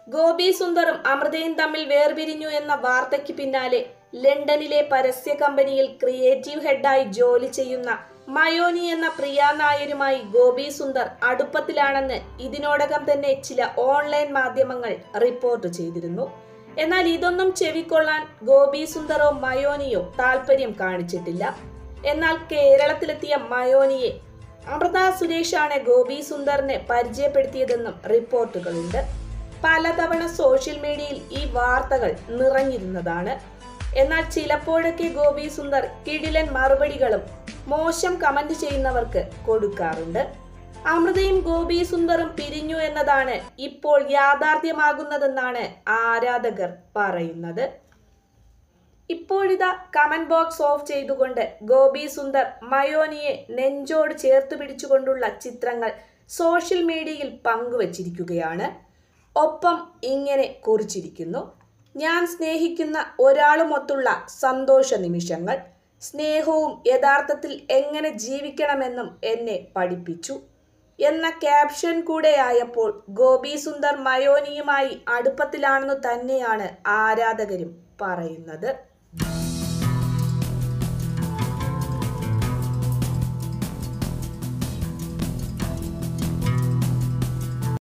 ഗോപി സുന്ദറും അമൃതയും തമ്മിൽ വേർപിരിഞ്ഞു എന്ന വാർത്തയ്ക്ക് പിന്നാലെ ലണ്ടനിലെ പരസ്യ കമ്പനിയിൽ ക്രിയേറ്റീവ് ഹെഡായി ജോലി ചെയ്യുന്ന മയോനി എന്ന പ്രിയ നായരുമായി ഗോപി സുന്ദർ അടുപ്പത്തിലാണെന്ന് ഇതിനോടകം തന്നെ ചില ഓൺലൈൻ മാധ്യമങ്ങൾ റിപ്പോർട്ട് ചെയ്തിരുന്നു എന്നാൽ ഇതൊന്നും ചെവിക്കൊള്ളാൻ ഗോപി സുന്ദറോ മയോനിയോ താല്പര്യം കാണിച്ചിട്ടില്ല എന്നാൽ കേരളത്തിലെത്തിയ മയോനിയെ അമൃത സുരേഷാണ് ഗോപി സുന്ദറിനെ പരിചയപ്പെടുത്തിയതെന്നും റിപ്പോർട്ടുകളുണ്ട് പലതവണ സോഷ്യൽ മീഡിയയിൽ ഈ വാർത്തകൾ നിറഞ്ഞിരുന്നതാണ് എന്നാൽ ചിലപ്പോഴൊക്കെ ഗോപി സുന്ദർ കിടിലൻ മറുപടികളും മോശം കമന്റ് ചെയ്യുന്നവർക്ക് കൊടുക്കാറുണ്ട് അമൃതയും ഗോപി സുന്ദറും പിരിഞ്ഞു എന്നതാണ് ഇപ്പോൾ യാഥാർത്ഥ്യമാകുന്നതെന്നാണ് ആരാധകർ പറയുന്നത് ഇപ്പോഴിതാ കമന്റ് ബോക്സ് ഓഫ് ചെയ്തുകൊണ്ട് ഗോപി സുന്ദർ മയോനിയെ നെഞ്ചോട് ചേർത്ത് പിടിച്ചുകൊണ്ടുള്ള ചിത്രങ്ങൾ സോഷ്യൽ മീഡിയയിൽ പങ്കുവച്ചിരിക്കുകയാണ് ഒപ്പം ഇങ്ങനെ കുറിച്ചിരിക്കുന്നു ഞാൻ സ്നേഹിക്കുന്ന ഒരാളുമൊത്തുള്ള സന്തോഷ നിമിഷങ്ങൾ സ്നേഹവും യഥാർത്ഥത്തിൽ എങ്ങനെ ജീവിക്കണമെന്നും എന്നെ പഠിപ്പിച്ചു എന്ന ക്യാപ്ഷൻ കൂടെ ആയപ്പോൾ ഗോപി സുന്ദർ മയോനിയുമായി അടുപ്പത്തിലാണെന്നു തന്നെയാണ് ആരാധകരും പറയുന്നത്